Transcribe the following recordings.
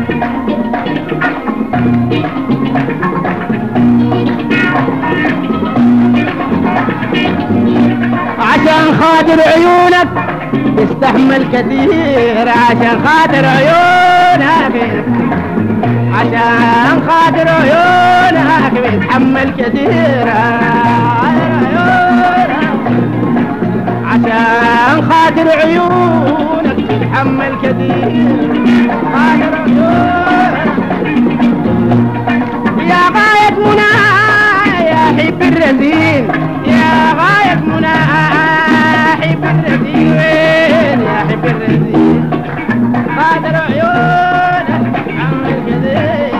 عشان خاطر عيونك تستحمل كثير عشان خاطر عيونك عشان خاطر عيونك بيتحمل كثير عشان خاطر عيونك تتحمل كثير خاطر عيونك يا غاية منى يا حب الرزين يا غاية منى حب الرزين وين يا حب الرزين خاطر عيونك عمل كثير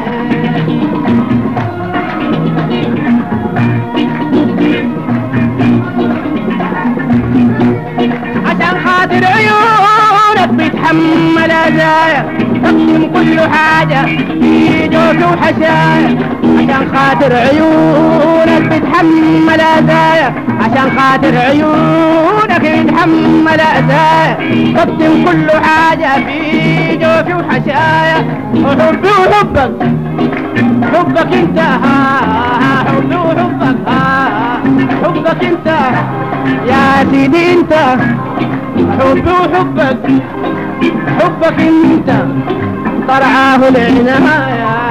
عشان خاطر عيونك بيتحمل ازايا تقسم كل حاجة في جوف وحشايا عشان خاطر عيونك بيتحمل ازايا عشان خاطر عيونك بيتحمل ازايا تقسم كل حاجة في جوف وحشايا وحبي وحبك حبك انت ها ها حبي وحبك ها حبك انت يا سيدي انت حبي وحبك حبك انت طرعاه العناية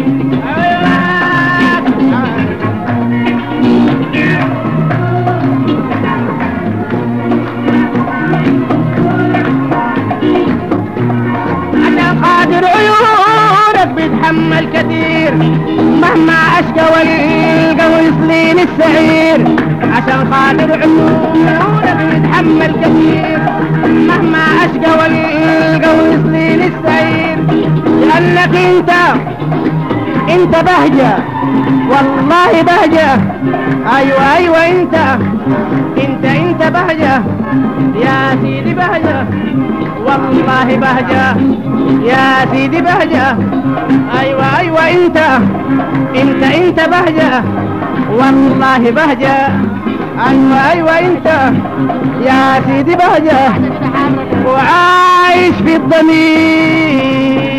عشان خاطر عيونك بيتحمل كثير مهما اشقى والقى ويصلين السعير عشان خاطر عيونك بيتحمل كثير مهما اشقى والقى ويصلين السعير لانك انت انت بهجة والله بهجة ايوه ايوه انت انت انت بهجة يا سيدي بهجة والله بهجة يا سيدي بهجة ايوه ايوه انت انت انت بهجة والله بهجة ايوه ايوه انت يا سيدي بهجة وعايش في الضمير